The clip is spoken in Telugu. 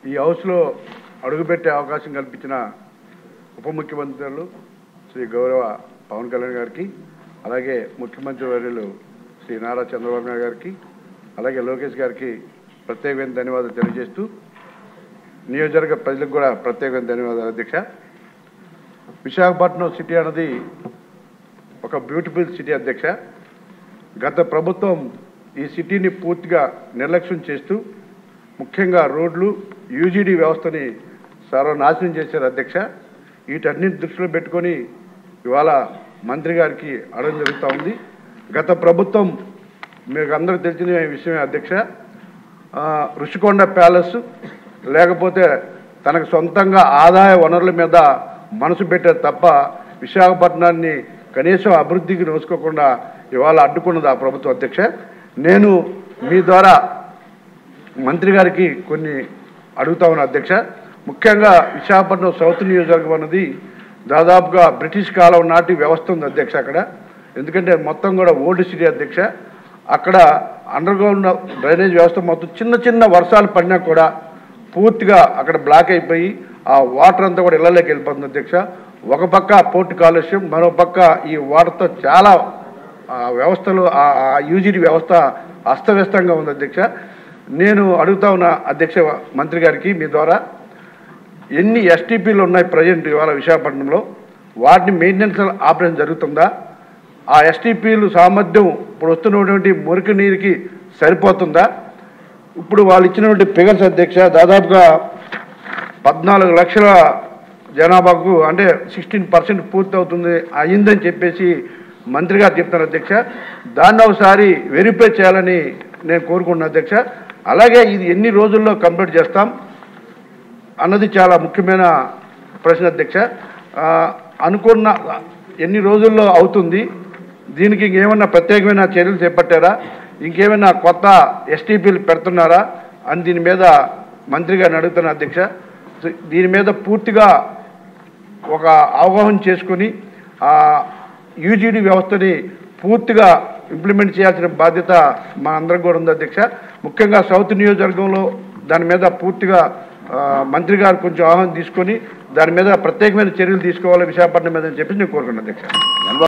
ఈ హౌస్లో అడుగుపెట్టే అవకాశం కల్పించిన ఉప ముఖ్యమంత్రులు శ్రీ గౌరవ పవన్ కళ్యాణ్ గారికి అలాగే ముఖ్యమంత్రి వర్యులు శ్రీ నారా చంద్రబాబు నాయుడు గారికి అలాగే లోకేష్ గారికి ప్రత్యేకమైన ధన్యవాదాలు తెలియజేస్తూ నియోజకవర్గ ప్రజలకు కూడా ప్రత్యేకమైన ధన్యవాదాలు అధ్యక్ష విశాఖపట్నం సిటీ అన్నది ఒక బ్యూటిఫుల్ సిటీ అధ్యక్ష గత ప్రభుత్వం ఈ సిటీని పూర్తిగా నిర్లక్ష్యం చేస్తూ ముఖ్యంగా రోడ్లు యూజీడీ వ్యవస్థని సర్వనాశనం చేశారు అధ్యక్ష వీటన్నిటి దృష్టిలో పెట్టుకొని ఇవాళ మంత్రి గారికి అడగడం జరుగుతూ ఉంది గత ప్రభుత్వం మీకు అందరికీ తెలిసిన విషయమే అధ్యక్ష ఆ, రుషికొండ ప్యాలెస్ లేకపోతే తనకు సొంతంగా ఆదాయ వనరుల మీద మనసు పెట్టే తప్ప విశాఖపట్నాన్ని కనీసం అభివృద్ధికి నోసుకోకుండా ఇవాళ అడ్డుకున్నది ఆ ప్రభుత్వం అధ్యక్ష నేను మీ ద్వారా మంత్రి గారికి కొన్ని అడుగుతా ఉన్నా అధ్యక్ష ముఖ్యంగా విశాఖపట్నం సౌత్ నియోజకవర్గం అన్నది దాదాపుగా బ్రిటిష్ కాలం నాటి వ్యవస్థ ఉంది అధ్యక్ష అక్కడ ఎందుకంటే మొత్తం కూడా ఓల్డ్ సిటీ అధ్యక్ష అక్కడ అండర్ గ్రౌండ్ డ్రైనేజ్ వ్యవస్థ మొత్తం చిన్న చిన్న వర్షాలు పడినా కూడా పూర్తిగా అక్కడ బ్లాక్ అయిపోయి ఆ వాటర్ అంతా కూడా ఇళ్లలోకి వెళ్ళిపోతుంది అధ్యక్ష ఒక పక్క పోర్టు కాలుష్యం మరో పక్క ఈ వాటర్తో చాలా ఆ వ్యవస్థలు ఆ యూజీడీ వ్యవస్థ అస్తవ్యస్తంగా ఉంది అధ్యక్ష నేను అడుగుతా ఉన్న అధ్యక్ష మంత్రి గారికి మీ ద్వారా ఎన్ని ఎస్టీపీలు ఉన్నాయి ప్రజెంట్ ఇవాళ విశాఖపట్నంలో వాటిని మెయింటెనెన్స్ ఆపరేషన్ జరుగుతుందా ఆ ఎస్టీపీలు సామర్థ్యం ఇప్పుడు వస్తున్నటువంటి మురికి నీరుకి సరిపోతుందా ఇప్పుడు వాళ్ళు ఇచ్చినటువంటి ఫిగర్స్ అధ్యక్ష దాదాపుగా పద్నాలుగు లక్షల జనాభాకు అంటే సిక్స్టీన్ పర్సెంట్ పూర్తి అవుతుంది అయిందని చెప్పేసి మంత్రి గారు చెప్తున్నారు అధ్యక్ష దాన్ని ఒకసారి వెరిఫై చేయాలని నేను కోరుకుంటున్నాను అధ్యక్ష అలాగే ఇది ఎన్ని రోజుల్లో కంప్లీట్ చేస్తాం అన్నది చాలా ముఖ్యమైన ప్రశ్న అధ్యక్ష ఆ, అనుకున్న ఎన్ని రోజుల్లో అవుతుంది దీనికి ఇంకేమన్నా ప్రత్యేకమైన చర్యలు చేపట్టారా ఇంకేమైనా కొత్త ఎస్టీపీలు పెడుతున్నారా అని దీని మీద మంత్రి గారిని అడుగుతున్నా అధ్యక్ష దీని మీద పూర్తిగా ఒక అవగాహన చేసుకుని ఆ యూజీడీ వ్యవస్థని పూర్తిగా ఇంప్లిమెంట్ చేయాల్సిన బాధ్యత మనందరం కూడా ఉంది అధ్యక్ష ముఖ్యంగా సౌత్ నియోజకవర్గంలో దాని మీద పూర్తిగా ఆ, మంత్రి గారు కొంచెం ఆహ్వానం తీసుకొని దాని మీద ప్రత్యేకమైన చర్యలు తీసుకోవాలి విశాఖపట్నం మీద అని చెప్పి నేను కోరుకున్నాను అధ్యక్ష